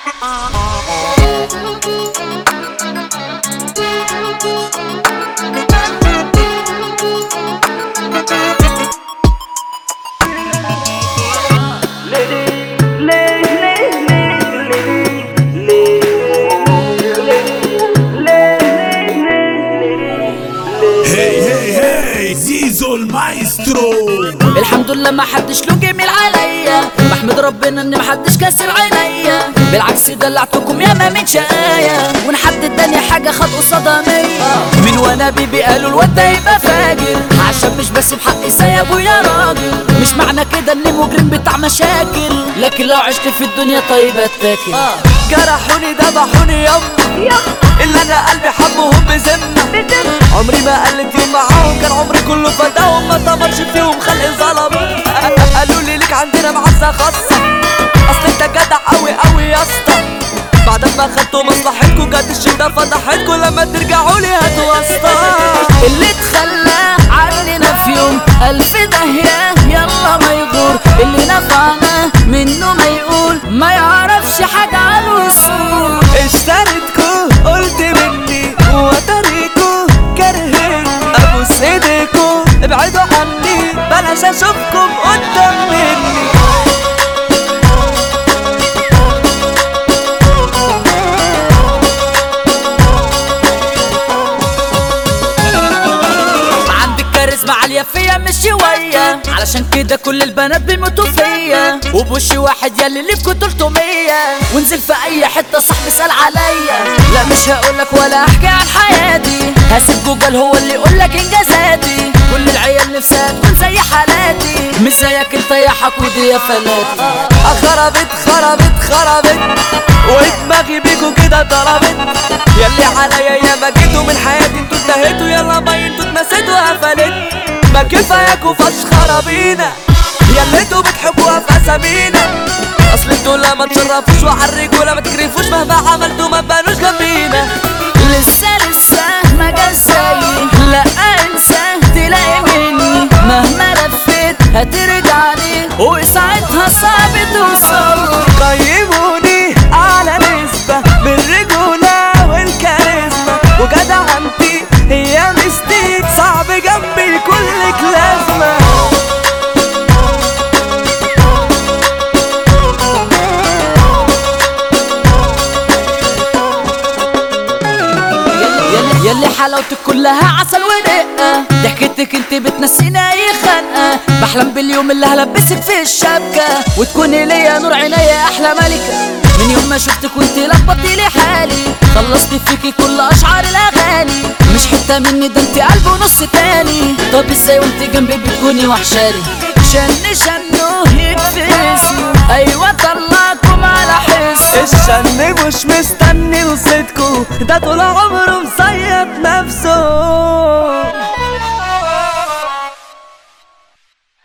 هي هي هي زيزو المايسترو الحمد لله ما حدش له جميل عليا بحمد ربنا ان ما حدش كاسر عينيا بالعكس دلعتكم ياما من شقايا ونحد اداني حاجه خد قصادها مية من وانا بيبي قالوا الواد ده يبقى فاجر عشان مش بس بحقي سايبه يا راجل مش معنى كده اني مجرم بتاع مشاكل لكن لو عشت في الدنيا طيب اتاكل جرحوني ذبحوني يما اللي انا قلبي حبهم بذمة عمري ما قلت يوم معاهم كان عمري كله فداهم ما طمرش فيهم خلق ظلم قالوا لي ليك عندنا معزة خاصة اصل انت جدع قوي قوي يا اسطى بعد ما خدتوا مصلحتكوا جت الشدة فضحتكوا لما ترجعوا لي هاتوا واسطة اللي اتخلى عننا في يوم ألف داهية يلا ما يغور اللي نفعنا منه ما يقول ما يعرفش حاجة عن الوصول اشتريتكوا قلت مني وتريكوا كرهين ابوس ايديكوا ابعدوا عني بلاش اشوفكم قدام مني عندك كاريزما عالية فيا مش شوية علشان كده كل البنات بيموتوا فيا وبوشي واحد ياللي اللي في كنت 300 وانزل في اي حتة صاحبي سأل عليا لا مش هقولك ولا احكي عن حياتي هسيب جوجل هو اللي يقولك انجازاتي كل العيال نفسها تكون زي حالاتي مش زيك انت يا حقودي يا فلاتي خربت خربت خربت ودماغي بيكوا كده ضربت ياللي عليا يا ما جيتوا من حياتي انتوا انتهيتوا يلا ما انتوا اتنسيتوا قفلت ما كفاياكوا فشخرة بينا ياللي انتوا بتحبوها في اسامينا اصل انتوا لا ما تشرفوش وعالرجولة ما تكرفوش مهما عملتوا ما تبانوش جنبينا لسه لسه ما جاش زيي لا انسى تلاقي مني مهما لفيت هترجعني وساعتها صعب توصل قيموني على نسبة بالرجولة والكاريزما وجدعنتي هي مستيك صعب جنبي كلك لازمة يلي, يلي حلاوتك كلها عسل ورقة ضحكتك انت بتنسيني اي خنقة بحلم باليوم اللي هلبسك في الشبكة وتكوني ليا نور عينيا احلى ملكة من يوم ما شفتك وانت لخبطتي لي حالي خلصت فيكي كل اشعار الاغاني مش حتة مني ده انت قلب ونص تاني طب ازاي وانت جنبي بتكوني وحشاني شن شنو يكفي اسمه ايوه طلعكم على حس الشن مش مستني وصيتكو ده طول عمره مصيد نفسه